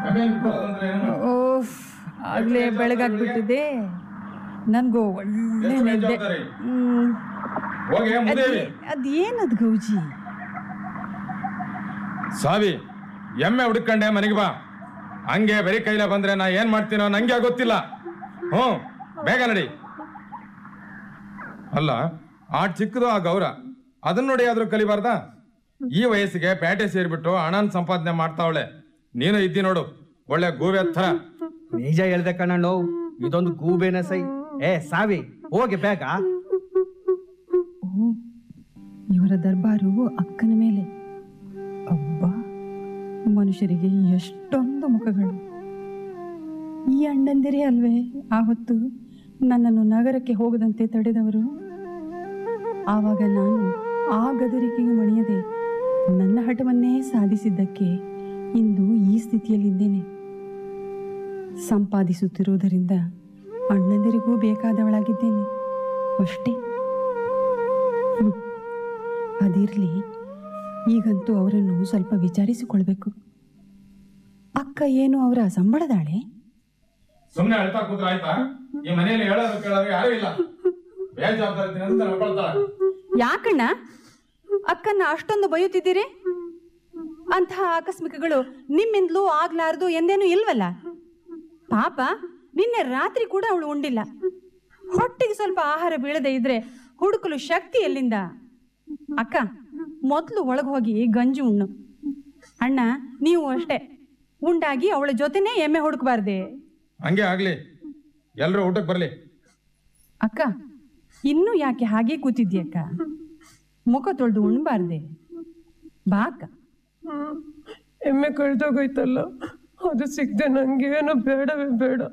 Of ಆಗ್ಲೇ ಬೆಳಗಾಗ್ಬಿಟ್ಟಿದೆ ನನಗೂ ಒಳ್ಳೆ ಎಷ್ಟು ನಿದ್ದೆ ಜವಾಬ್ದಾರಿ? ಹ್ಮ್ ಹೋಗಿ ಮುದೇವಿ ಅದೇನದು ಗೌಜಿ ಸಾವಿ ಎಮ್ಮೆ ಹುಡುಕಂಡೆ ಮನೆಗೆ ಬಾ ಹಂಗೆ ಬರೀ ಕೈಲ ಬಂದ್ರೆ ನಾ ಏನ್ ಮಾಡ್ತೀನೋ ನಂಗೆ ಗೊತ್ತಿಲ್ಲ ಹ್ಞೂ ಬೇಗ ನಡಿ ಅಲ್ಲ ಆ ಚಿಕ್ಕದು ಆ ಗೌರ ಅದನ್ನ ನೋಡಿ ಆದ್ರೂ ಕಲಿಬಾರ್ದ ಈ ವಯಸ್ಸಿಗೆ ಪೇಟೆ ಸೇರ್ಬಿಟ್ಟು ಹಣನ ಸಂಪಾದನೆ ಮಾಡ್ತಾವಳೆ ನೀನು ಇದ್ದಿ ನೋಡು ಒಳ್ಳೆ ಗೂವೆ ಥರ ನಿಜ ಹೇಳ್ದೆ ಕಣ್ಣಣ್ಣು ಇದೊಂದು ಗೂಬೇನ ಸೈ ಏ ಸಾವಿ ಹೋಗಿ ಬೇಗ ಓ ಇವರ ದರ್ಬಾರು ಅಕ್ಕನ ಮೇಲೆ ಅಬ್ಬ ಮನುಷ್ಯರಿಗೆ ಎಷ್ಟೊಂದು ಮುಖಗಳು ಈ ಅಣ್ಣಂದಿರೇ ಅಲ್ವೇ ಆ ಹೊತ್ತು ನನ್ನನ್ನು ನಗರಕ್ಕೆ ಹೋಗದಂತೆ ತಡೆದವರು ಆವಾಗ ನಾನು ಆ ಗದರಿಕೆಗೆ ಮಣಿಯದೆ ನನ್ನ ಹಠವನ್ನೇ ಸಾಧಿಸಿದ್ದಕ್ಕೆ ಇಂದು ಈ ಸ್ಥಿತಿಯಲ್ಲಿದ್ದೇನೆ ಸಂಪಾದಿಸುತ್ತಿರುವುದರಿಂದ ಅಣ್ಣಂದಿರಿಗೂ ಬೇಕಾದವಳಾಗಿದ್ದೇನೆ ಅಷ್ಟೇ ಹ್ಮ್. ಅದಿರ್ಲಿ ಈಗಂತೂ ಅವರನ್ನು ಸ್ವಲ್ಪ ವಿಚಾರಿಸಿಕೊಳ್ಬೇಕು ಅಕ್ಕ ಏನು ಅವರ ಸಂಬಳದಾಳೆ ಸುಮ್ನೆ ಅಳ್ತಾ ಕೂತ್ರ ಆಯ್ತಾ ಈ ಮನೆಯಲ್ಲಿ ಹೇಳೋರು ಕೇಳೋರು ಯಾರು ಇಲ್ಲ ಬೇಜವಾಬ್ದಾರಿ ಅಂತ ನಡ್ಕೊಳ್ತಾಳೆ ಯಾಕಣ್ಣ ಅಕ್ಕನ್ನ ಅಷ್ಟೊಂದು ಬೈಯುತ್ತಿದ್ದೀರಿ ಅಂತಹ ಆಕಸ್ಮಿಕಗಳು ನಿಮ್ಮಿಂದಲೂ ಆಗ್ಲಾರ್ದು ಎಂದೇನೂ ಇಲ್ವಲ್ಲ ಪಾಪ ನಿನ್ನೆ ರಾತ್ರಿ ಕೂಡ ಅವಳು ಉಂಡಿಲ್ಲ ಹೊಟ್ಟೆಗೆ ಸ್ವಲ್ಪ ಆಹಾರ ಬೀಳದೆ ಇದ್ರೆ ಹುಡುಕಲು ಶಕ್ತಿ ಎಲ್ಲಿಂದ ಅಕ್ಕ ಮೊದಲು ಒಳಗೆ ಹೋಗಿ ಗಂಜಿ ಉಣ್ಣು ಅಣ್ಣ ನೀವು ಅಷ್ಟೇ ಉಂಡಾಗಿ ಅವಳ ಜೊತೆನೇ ಎಮ್ಮೆ ಹುಡುಕ್ಬಾರ್ದೆ ಹಂಗೆ ಆಗ್ಲಿ ಎಲ್ರು ಊಟಕ್ಕೆ ಬರ್ಲಿ ಅಕ್ಕ ಇನ್ನೂ ಯಾಕೆ ಹಾಗೆ ಕೂತಿದ್ಯಕ್ಕ ಮುಖ ತೊಳೆದು ಉಣ್ಬಾರ್ದೆ ಬಾ ಅಕ್ಕ ಎಮ್ಮೆ ಕಳ್ದೋಗೋಯ್ತಲ್ಲ ಅದು ಸಿಗದೆ ನಂಗೇನು ಬೇಡವೇ ಬೇಡ